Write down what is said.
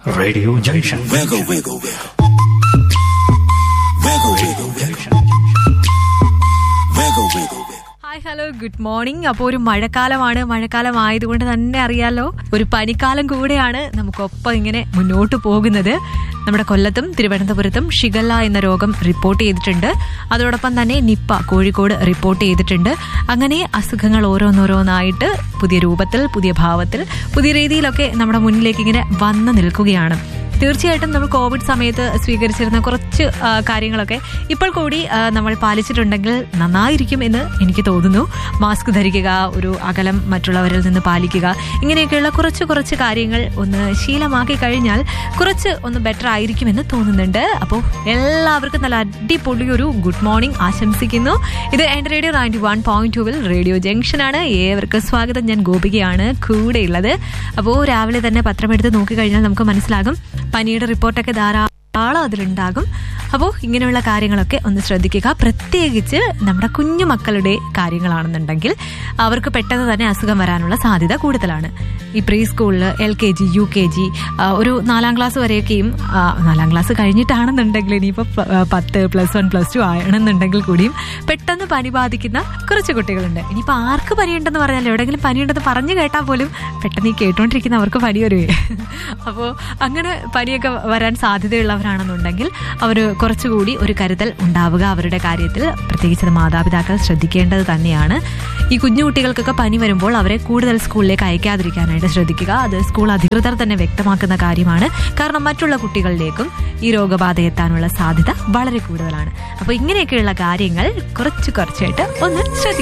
Radio Junction. Wiggle, wiggle, wiggle. Wiggle, wiggle, wiggle. Wiggle, wiggle, wiggle. Hi hello good morning അപ്പോൾ ഒരു മഴക്കാലമാണ് മഴക്കാലം ആയതുകൊണ്ട് തന്നെ അറിയാലോ ഒരു പനിക്കാലം കൂടെയാണ് നമുക്കൊപ്പം ഇങ്ങനെ മുന്നോട്ട് പോകുന്നത് നമ്മുടെ കൊല്ലത്തും തിരുവനന്തപുരത്തും ഷിഗല്ല എന്ന രോഗം റിപ്പോർട്ട് ചെയ്തിട്ടുണ്ട് അതോടൊപ്പം തന്നെ നിപ്പ കോഴിക്കോട് റിപ്പോർട്ട് ചെയ്തിട്ടുണ്ട് അങ്ങനെ അസുഖങ്ങൾ ഓരോന്നോരോന്നായിട്ട് പുതിയ രൂപത്തിൽ പുതിയ ഭാവത്തിൽ പുതിയ രീതിയിലൊക്കെ നമ്മുടെ മുന്നിലേക്ക് ഇങ്ങനെ വന്നു നിൽക്കുകയാണ് തീർച്ചയായിട്ടും നമ്മൾ കോവിഡ് സമയത്ത് സ്വീകരിച്ചിരുന്ന കുറച്ച് ആ, കാര്യങ്ങളൊക്കെ ഇപ്പോൾ കൂടി ആ, നമ്മൾ പാലിച്ചിട്ടുണ്ടെങ്കിൽ നന്നായിരിക്കും എന്ന് എനിക്ക് തോന്നുന്നു മാസ്ക് ധരിക്കുക ഒരു അകലം മറ്റുള്ളവരിൽ നിന്ന് പാലിക്കുക ഇങ്ങനെയൊക്കെയുള്ള കുറച്ച് കുറച്ച് കാര്യങ്ങൾ ഒന്ന് ശീലമാക്കി കഴിഞ്ഞാൽ കുറച്ച് ഒന്ന് ബെറ്റർ ആയിരിക്കുമെന്ന് തോന്നുന്നുണ്ട് അപ്പോൾ എല്ലാവർക്കും നല്ല അടിപൊളി ഒരു ഗുഡ് മോർണിംഗ് ആശംസിക്കുന്നു ഇത് എൻ്റെ റേഡിയോ നയൻറ്റി വൺ പോയിന്റ് ടൂവിൽ റേഡിയോ ജംഗ്ഷനാണ് ഏവർക്കും സ്വാഗതം ഞാൻ ഗോപികയാണ് കൂടെയുള്ളത് അപ്പോൾ രാവിലെ തന്നെ പത്രമെടുത്ത് നോക്കിക്കഴിഞ്ഞാൽ നമുക്ക് മനസ്സിലാകും പനിയുടെ റിപ്പോർട്ടൊക്കെ ധാരാളം അതിലുണ്ടാകും അപ്പോൾ ഇങ്ങനെയുള്ള കാര്യങ്ങളൊക്കെ ഒന്ന് ശ്രദ്ധിക്കുക പ്രത്യേകിച്ച് നമ്മുടെ കുഞ്ഞു മക്കളുടെ കാര്യങ്ങളാണെന്നുണ്ടെങ്കിൽ അവർക്ക് പെട്ടെന്ന് തന്നെ അസുഖം വരാനുള്ള സാധ്യത കൂടുതലാണ് ഈ പ്രീ സ്കൂളിൽ L K G U K G ഒരു നാലാം ക്ലാസ് വരെയൊക്കെയും ആ, നാലാം ക്ലാസ് കഴിഞ്ഞിട്ടാണെന്നുണ്ടെങ്കിൽ ഇനിയിപ്പോൾ പത്ത് പ്ലസ് വൺ പ്ലസ് ടു ആണെന്നുണ്ടെങ്കിൽ കൂടിയും പെട്ടെന്ന് പനി ബാധിക്കുന്ന കുറച്ച് കുട്ടികളുണ്ട് ഇനിയിപ്പോൾ ആർക്ക് പനിയുണ്ടെന്ന് പറഞ്ഞാൽ എവിടെയെങ്കിലും പനിയുണ്ടെന്ന് പറഞ്ഞു കേട്ടാൽ പോലും പെട്ടെന്ന് ഈ കേട്ടോണ്ടിരിക്കുന്ന അവർക്ക് പനി വരുവേ അപ്പോൾ അങ്ങനെ പനിയൊക്കെ വരാൻ സാധ്യതയുള്ളവരാണെന്നുണ്ടെങ്കിൽ അവർ കുറച്ചുകൂടി ഒരു കരുതൽ ഉണ്ടാവുക അവരുടെ കാര്യത്തിൽ പ്രത്യേകിച്ച് അത് മാതാപിതാക്കൾ ശ്രദ്ധിക്കേണ്ടത് തന്നെയാണ് ഈ കുഞ്ഞു കുട്ടികൾക്കൊക്കെ പനി വരുമ്പോൾ അവരെ കൂടുതൽ സ്കൂളിലേക്ക് അയക്കാതിരിക്കാനായിട്ട് ശ്രദ്ധിക്കുക അത് സ്കൂൾ അധികൃതർ തന്നെ വ്യക്തമാക്കുന്ന കാര്യമാണ് കാരണം മറ്റുള്ള കുട്ടികളിലേക്കും ഈ രോഗബാധ എത്താനുള്ള സാധ്യത വളരെ കൂടുതലാണ് അപ്പോൾ ഇങ്ങനെയൊക്കെയുള്ള കാര്യങ്ങൾ കുറച്ച് കുറച്ചായിട്ട് ഒന്ന് ശ്രദ്ധിക്കുക